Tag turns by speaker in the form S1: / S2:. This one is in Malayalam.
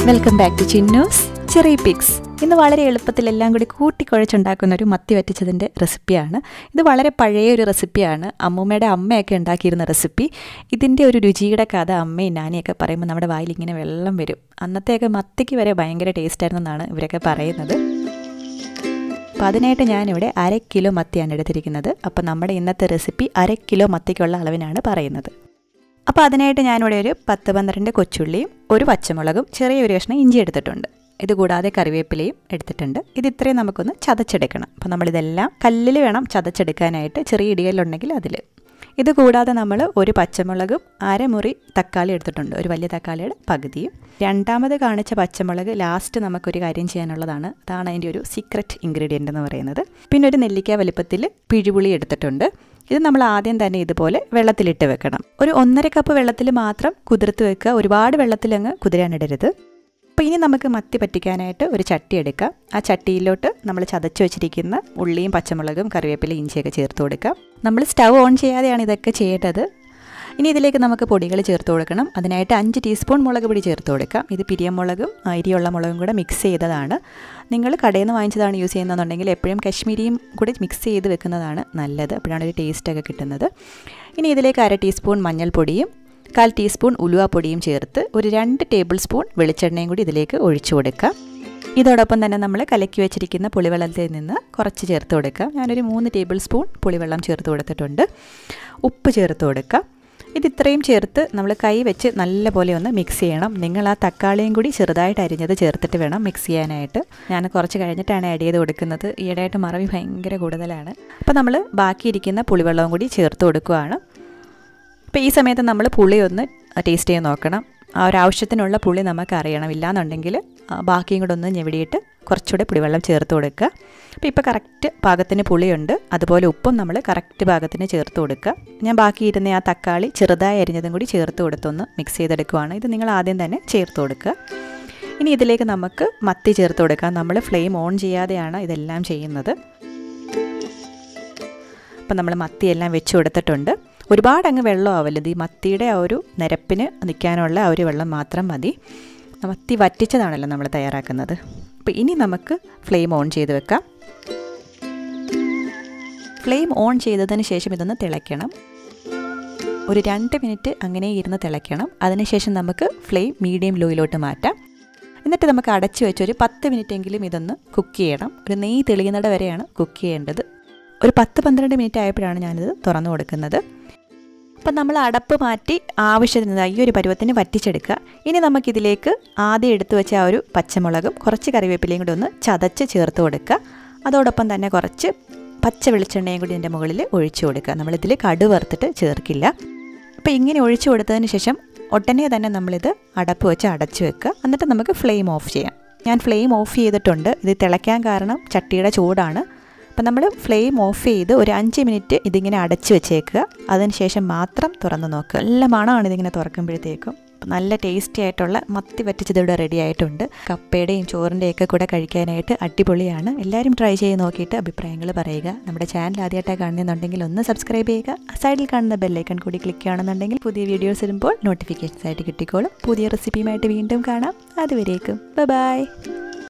S1: വെൽക്കം ബാക്ക് ടു ചിന്നൂസ് ചെറിയ പിക്സ് ഇന്ന് വളരെ എളുപ്പത്തിൽ എല്ലാം കൂടി കൂട്ടിക്കുഴച്ചുണ്ടാക്കുന്ന ഒരു മത്തി വറ്റിച്ചതിൻ്റെ റെസിപ്പിയാണ് ഇത് വളരെ പഴയ ഒരു റെസിപ്പിയാണ് അമ്മൂമ്മയുടെ അമ്മയൊക്കെ ഉണ്ടാക്കിയിരുന്ന റെസിപ്പി ഇതിൻ്റെ ഒരു രുചിയുടെ കഥ അമ്മയും നാനിയൊക്കെ പറയുമ്പോൾ നമ്മുടെ വായിൽ ഇങ്ങനെ വെള്ളം വരും അന്നത്തെയൊക്കെ മത്തിക്ക് വരെ ഭയങ്കര ടേസ്റ്റായിരുന്നെന്നാണ് ഇവരൊക്കെ പറയുന്നത് അപ്പോൾ അതിനായിട്ട് ഞാനിവിടെ അര കിലോ മത്തിയാണ് എടുത്തിരിക്കുന്നത് അപ്പോൾ നമ്മുടെ ഇന്നത്തെ റെസിപ്പി അര കിലോ മത്തിക്കുള്ള അളവിനാണ് പറയുന്നത് അപ്പോൾ അതിനായിട്ട് ഞാനിവിടെ ഒരു പത്ത് പന്ത്രണ്ട് കൊച്ചുള്ളിയും ഒരു പച്ചമുളകും ചെറിയൊരു കഷ്ണം ഇഞ്ചി എടുത്തിട്ടുണ്ട് ഇത് കൂടാതെ കറിവേപ്പിലയും എടുത്തിട്ടുണ്ട് ഇത് ഇത്രയും നമുക്കൊന്ന് ചതച്ചെടുക്കണം അപ്പോൾ നമ്മളിതെല്ലാം കല്ലിൽ വേണം ചതച്ചെടുക്കാനായിട്ട് ചെറിയ ഇടികല്ലുണ്ടെങ്കിൽ അതിൽ ഇത് കൂടാതെ നമ്മൾ ഒരു പച്ചമുളകും അരമുറി തക്കാളി എടുത്തിട്ടുണ്ട് ഒരു വലിയ തക്കാളിയുടെ പകുതിയും രണ്ടാമത് കാണിച്ച പച്ചമുളക് ലാസ്റ്റ് നമുക്കൊരു കാര്യം ചെയ്യാനുള്ളതാണ് അതാണ് അതിൻ്റെ ഒരു സീക്രട്ട് ഇൻഗ്രീഡിയൻ്റ് എന്ന് പറയുന്നത് പിന്നെ ഒരു നെല്ലിക്ക വലുപ്പത്തിൽ പിഴിപുളി എടുത്തിട്ടുണ്ട് ഇത് നമ്മൾ ആദ്യം തന്നെ ഇതുപോലെ വെള്ളത്തിലിട്ട് വെക്കണം ഒരു ഒന്നര കപ്പ് വെള്ളത്തിൽ മാത്രം കുതിർത്ത് വെക്കുക ഒരുപാട് വെള്ളത്തിലങ്ങ് കുതിരാനിടരുത് അപ്പോൾ ഇനി നമുക്ക് മത്തി പറ്റിക്കാനായിട്ട് ഒരു ചട്ടി എടുക്കാം ആ ചട്ടിയിലോട്ട് നമ്മൾ ചതച്ച് വെച്ചിരിക്കുന്ന ഉള്ളിയും പച്ചമുളകും കറിവേപ്പില ഇഞ്ചിയൊക്കെ ചേർത്ത് കൊടുക്കാം നമ്മൾ സ്റ്റൗ ഓൺ ചെയ്യാതെയാണ് ഇതൊക്കെ ചെയ്യേണ്ടത് ഇനി ഇതിലേക്ക് നമുക്ക് പൊടികൾ ചേർത്ത് കൊടുക്കണം അതിനായിട്ട് അഞ്ച് ടീസ്പൂൺ മുളക് പൊടി ചേർത്ത് കൊടുക്കാം ഇത് പിരിയമുളകും അരിയുള്ള മുളകും കൂടെ മിക്സ് ചെയ്തതാണ് നിങ്ങൾ കടയിൽ നിന്ന് വാങ്ങിച്ചതാണ് യൂസ് ചെയ്യുന്നതെന്നുണ്ടെങ്കിൽ എപ്പോഴും കശ്മീരിയും കൂടി മിക്സ് ചെയ്ത് വെക്കുന്നതാണ് നല്ലത് അപ്പോഴാണ് ഒരു ടേസ്റ്റൊക്കെ കിട്ടുന്നത് ഇനി ഇതിലേക്ക് അര ടീസ്പൂൺ മഞ്ഞൾപ്പൊടിയും കാൽ ടീസ്പൂൺ ഉലുവാപ്പൊടിയും ചേർത്ത് ഒരു രണ്ട് ടേബിൾ സ്പൂൺ വെളിച്ചെണ്ണയും കൂടി ഇതിലേക്ക് ഒഴിച്ചു കൊടുക്കാം ഇതോടൊപ്പം തന്നെ നമ്മൾ കലക്കി വെച്ചിരിക്കുന്ന പുളിവെള്ളത്തിൽ നിന്ന് കുറച്ച് ചേർത്ത് കൊടുക്കാം ഞാനൊരു മൂന്ന് ടേബിൾ സ്പൂൺ പുളിവെള്ളം ചേർത്ത് കൊടുത്തിട്ടുണ്ട് ഉപ്പ് ചേർത്ത് കൊടുക്കാം ഇത് ഇത്രയും ചേർത്ത് നമ്മൾ കൈ വെച്ച് നല്ലപോലെ ഒന്ന് മിക്സ് ചെയ്യണം നിങ്ങൾ ആ തക്കാളിയും കൂടി ചെറുതായിട്ട് അരിഞ്ഞത് ചേർത്തിട്ട് വേണം മിക്സ് ചെയ്യാനായിട്ട് ഞാൻ കുറച്ച് കഴിഞ്ഞിട്ടാണ് ആഡ് ചെയ്ത് കൊടുക്കുന്നത് ഈയിടെയായിട്ട് മറവി ഭയങ്കര കൂടുതലാണ് അപ്പോൾ നമ്മൾ ബാക്കിയിരിക്കുന്ന പുളിവെള്ളവും കൂടി ചേർത്ത് കൊടുക്കുകയാണ് അപ്പോൾ ഈ സമയത്ത് നമ്മൾ പുളി ഒന്ന് ടേസ്റ്റ് ചെയ്ത് നോക്കണം ആ ഒരു ആവശ്യത്തിനുള്ള പുളി നമുക്ക് അറിയണം ഇല്ലാന്നുണ്ടെങ്കിൽ ബാക്കിയും കൂടെ ഒന്ന് ഞെവിടിയിട്ട് കുറച്ചുകൂടെ പുളിവെള്ളം ചേർത്ത് കൊടുക്കുക അപ്പോൾ ഇപ്പോൾ കറക്റ്റ് പാകത്തിന് പുളിയുണ്ട് അതുപോലെ ഉപ്പും നമ്മൾ കറക്റ്റ് പാകത്തിന് ചേർത്ത് കൊടുക്കുക ഞാൻ ബാക്കി ഇരുന്ന ആ തക്കാളി ചെറുതായി അരിഞ്ഞതും കൂടി ചേർത്ത് കൊടുത്തൊന്ന് മിക്സ് ചെയ്തെടുക്കുവാണ് ഇത് നിങ്ങൾ ആദ്യം തന്നെ ചേർത്ത് കൊടുക്കുക ഇനി ഇതിലേക്ക് നമുക്ക് മത്തി ചേർത്ത് കൊടുക്കാം നമ്മൾ ഫ്ലെയിം ഓൺ ചെയ്യാതെയാണ് ഇതെല്ലാം ചെയ്യുന്നത് അപ്പം നമ്മൾ മത്തിയെല്ലാം വെച്ച് കൊടുത്തിട്ടുണ്ട് ഒരുപാട് അങ്ങ് വെള്ളം ആവല്ലത് ഈ മത്തിയുടെ ആ ഒരു നിരപ്പിന് നിൽക്കാനുള്ള ആ ഒരു വെള്ളം മാത്രം മതി മത്തി വറ്റിച്ചതാണല്ലോ നമ്മൾ തയ്യാറാക്കുന്നത് അപ്പോൾ ഇനി നമുക്ക് ഫ്ലെയിം ഓൺ ചെയ്ത് വെക്കാം ഫ്ലെയിം ഓൺ ചെയ്തതിന് ശേഷം ഇതൊന്ന് തിളയ്ക്കണം ഒരു രണ്ട് മിനിറ്റ് അങ്ങനെ ഇരുന്ന് തിളയ്ക്കണം അതിനുശേഷം നമുക്ക് ഫ്ലെയിം മീഡിയം ലോയിലോട്ട് മാറ്റാം എന്നിട്ട് നമുക്ക് അടച്ചു വെച്ച് ഒരു പത്ത് മിനിറ്റെങ്കിലും ഇതൊന്ന് കുക്ക് ചെയ്യണം ഒരു നെയ്യ് തെളിയുന്നിട വരെയാണ് കുക്ക് ചെയ്യേണ്ടത് ഒരു പത്ത് പന്ത്രണ്ട് മിനിറ്റ് ആയപ്പോഴാണ് ഞാനിത് തുറന്നു കൊടുക്കുന്നത് അപ്പം നമ്മൾ അടപ്പ് മാറ്റി ആവശ്യത്തിന് ഈ ഒരു പരുവത്തിന് വറ്റിച്ചെടുക്കുക ഇനി നമുക്കിതിലേക്ക് ആദ്യം എടുത്തു വെച്ച ആ ഒരു പച്ചമുളകും കുറച്ച് കറിവേപ്പിലയും കൂടി ഒന്ന് ചതച്ച് ചേർത്ത് കൊടുക്കുക അതോടൊപ്പം തന്നെ കുറച്ച് പച്ച വെളിച്ചെണ്ണയും കൂടി ഇതിൻ്റെ മുകളിൽ ഒഴിച്ചു കൊടുക്കുക നമ്മളിതിൽ കടു വറുത്തിട്ട് ചേർക്കില്ല അപ്പോൾ ഇങ്ങനെ ഒഴിച്ചു കൊടുത്തതിന് ശേഷം ഉടനെ തന്നെ നമ്മളിത് അടപ്പ് വെച്ച് അടച്ചു വെക്കുക എന്നിട്ട് നമുക്ക് ഫ്ലെയിം ഓഫ് ചെയ്യാം ഞാൻ ഫ്ലെയിം ഓഫ് ചെയ്തിട്ടുണ്ട് ഇത് തിളയ്ക്കാൻ കാരണം ചട്ടിയുടെ ചൂടാണ് അപ്പം നമ്മൾ ഫ്ലെയിം ഓഫ് ചെയ്ത് ഒരു അഞ്ച് മിനിറ്റ് ഇതിങ്ങനെ അടച്ചു വെച്ചേക്കുക അതിനുശേഷം മാത്രം തുറന്ന് നോക്കുക നല്ല മണമാണ് ഇതിങ്ങനെ തുറക്കുമ്പോഴത്തേക്കും നല്ല ടേസ്റ്റി ആയിട്ടുള്ള മത്തി വറ്റിച്ചത് ഇവിടെ റെഡി ആയിട്ടുണ്ട് കപ്പയുടെയും ചോറിൻ്റെയൊക്കെ കൂടെ കഴിക്കാനായിട്ട് അടിപൊളിയാണ് എല്ലാവരും ട്രൈ ചെയ്ത് നോക്കിയിട്ട് അഭിപ്രായങ്ങൾ പറയുക നമ്മുടെ ചാനൽ ആദ്യമായിട്ടാണ് കാണുന്നുണ്ടെങ്കിൽ ഒന്ന് സബ്സ്ക്രൈബ് ചെയ്യുക സൈഡിൽ കാണുന്ന ബെല്ലൈക്കൺ കൂടി ക്ലിക്ക് ചെയ്യുകയാണെന്നുണ്ടെങ്കിൽ പുതിയ വീഡിയോസ് ഇടുമ്പോൾ നോട്ടിഫിക്കേഷൻസ് ആയിട്ട് കിട്ടിക്കോളും പുതിയ റെസിപ്പിയുമായിട്ട് വീണ്ടും കാണാം അതുവരേക്കും ബൈ